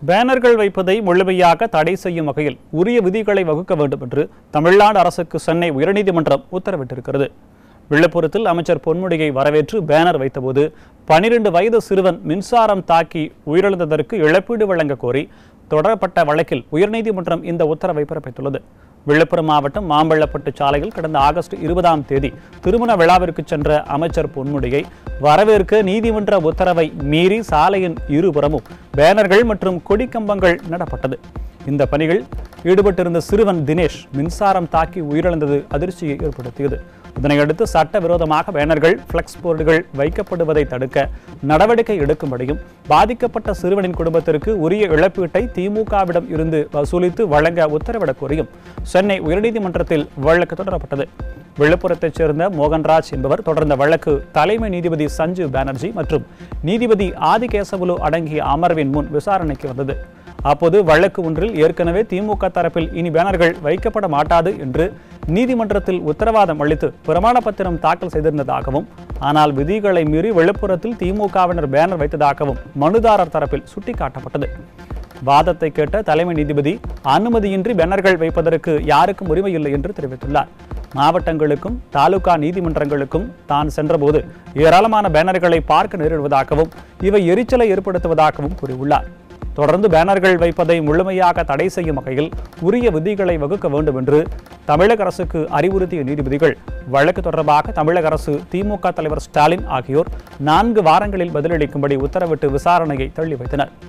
பேனர்கள் வைப்பதை முழுமையாக தடை செய்யும் வகையில் உரிய விதிகளை வகுக்க வேண்டும் என்று தமிழ்நாடு அரசுக்கு சென்னை உயர்நீதிமன்றம் உத்தரவிட்டிருக்கிறது விழுப்புரத்தில் அமைச்சர் பொன்முடியை வரவேற்று பேனர் வைத்தபோது பனிரெண்டு வயது சிறுவன் மின்சாரம் தாக்கி உயிரிழந்ததற்கு இழப்பீடு வழங்க கோரி தொடரப்பட்ட வழக்கில் உயர்நீதிமன்றம் இந்த உத்தரவை பிறப்பித்துள்ளது விழுப்புரம் மாவட்டம் மாம்பள்ளப்பட்டு சாலையில் கடந்த ஆகஸ்ட் இருபதாம் தேதி திருமண விழாவிற்கு சென்ற அமைச்சர் பொன்முடியை வரவேற்க நீதிமன்ற உத்தரவை மீறி சாலையின் இருபுறமும் பேனர்கள் மற்றும் கொடிக்கம்பங்கள் நடப்பட்டது இந்த பணிகள் ஈடுபட்டிருந்த சிறுவன் தினேஷ் மின்சாரம் தாக்கி உயிரிழந்தது அதிர்ச்சியை ஏற்படுத்தியது இதனையடுத்து சட்டவிரோதமாக பேனர்கள் ஃப்ளெக்ஸ் போர்டுகள் வைக்கப்படுவதை தடுக்க நடவடிக்கை எடுக்கும்படியும் பாதிக்கப்பட்ட சிறுவனின் குடும்பத்திற்கு உரிய இழப்பீட்டை திமுகவிடம் இருந்து வசூலித்து வழங்க உத்தரவிடக் கோரியும் சென்னை உயர்நீதிமன்றத்தில் வழக்கு தொடரப்பட்டது விழுப்புரத்தைச் சேர்ந்த மோகன்ராஜ் என்பவர் தொடர்ந்த வழக்கு தலைமை நீதிபதி சஞ்சு பானர்ஜி மற்றும் நீதிபதி ஆதிகேசவலு அடங்கிய அமர்வின் முன் விசாரணைக்கு வந்தது அப்போது வழக்கு ஒன்றில் ஏற்கனவே திமுக தரப்பில் இனி பேனர்கள் வைக்கப்பட மாட்டாது என்று நீதிமன்றத்தில் உத்தரவாதம் அளித்து பிரமாண பத்திரம் தாக்கல் செய்திருந்ததாகவும் ஆனால் விதிகளை மீறி விழுப்புரத்தில் திமுகவினர் பேனர் வைத்ததாகவும் மனுதாரர் தரப்பில் சுட்டிக்காட்டப்பட்டது வாதத்தை கேட்ட தலைமை நீதிபதி அனுமதியின்றி பேனர்கள் வைப்பதற்கு யாருக்கும் உரிமை இல்லை என்று தெரிவித்துள்ளார் மாவட்டங்களுக்கும் தாலுகா நீதிமன்றங்களுக்கும் தான் சென்றபோது ஏராளமான பேனர்களை பார்க்க நேரிடுவதாகவும் இவை எரிச்சலை ஏற்படுத்துவதாகவும் கூறியுள்ளார் தொடர்ந்து பேனர்கள் வைப்பதை முழுமையாக தடை செய்யும் வகையில் உரிய விதிகளை வகுக்க வேண்டும் என்று தமிழக அரசுக்கு அறிவுறுத்திய நீதிபதிகள் வழக்கு தொடர்பாக தமிழக அரசு திமுக தலைவர் ஸ்டாலின் ஆகியோர் நான்கு வாரங்களில் பதிலளிக்கும்படி உத்தரவிட்டு விசாரணையை தள்ளி வைத்தனர்